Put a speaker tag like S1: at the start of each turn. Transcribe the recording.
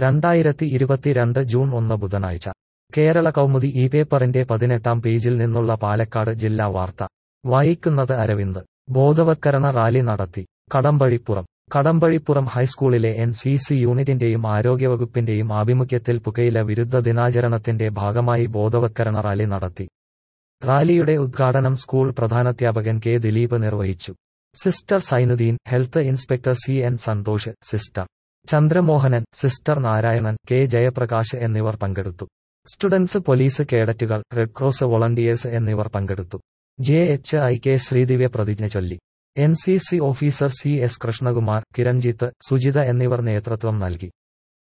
S1: രണ്ടായിരത്തി ഇരുപത്തിരണ്ട് ജൂൺ ഒന്ന് ബുധനാഴ്ച കേരള കൗമുദി ഈ പേപ്പറിന്റെ പതിനെട്ടാം പേജിൽ നിന്നുള്ള പാലക്കാട് ജില്ലാ വാർത്ത വായിക്കുന്നത് അരവിന്ദ് ബോധവത്കരണ റാലി നടത്തി കടമ്പഴിപ്പുറം കടമ്പഴിപ്പുറം ഹൈസ്കൂളിലെ എൻ സി സി യൂണിറ്റിന്റെയും ആരോഗ്യവകുപ്പിന്റെയും ആഭിമുഖ്യത്തിൽ പുകയില വിരുദ്ധ ദിനാചരണത്തിന്റെ ഭാഗമായി ബോധവത്കരണ റാലി നടത്തി റാലിയുടെ ഉദ്ഘാടനം സ്കൂൾ പ്രധാനാധ്യാപകൻ കെ ദിലീപ് നിർവഹിച്ചു sister Sainuddin health inspector C N Santhosh sister Chandramohanan sister Narayanan K Jayaprakash എന്നിവർ പങ്കെടുത്തു സ്റ്റുഡൻസ് പോലീസ് കേഡറ്റുകൾ റെഡ് ക്രോസ് വോളണ്ടിയേഴ്സ് എന്നിവർ പങ്കെടുത്തു J H I K Sreedivya പ്രതിജ്ഞ ചൊല്ലി N C C officer C S Krishnakumar Kiranjith Sujitha എന്നിവർ നേതൃത്വം നൽകി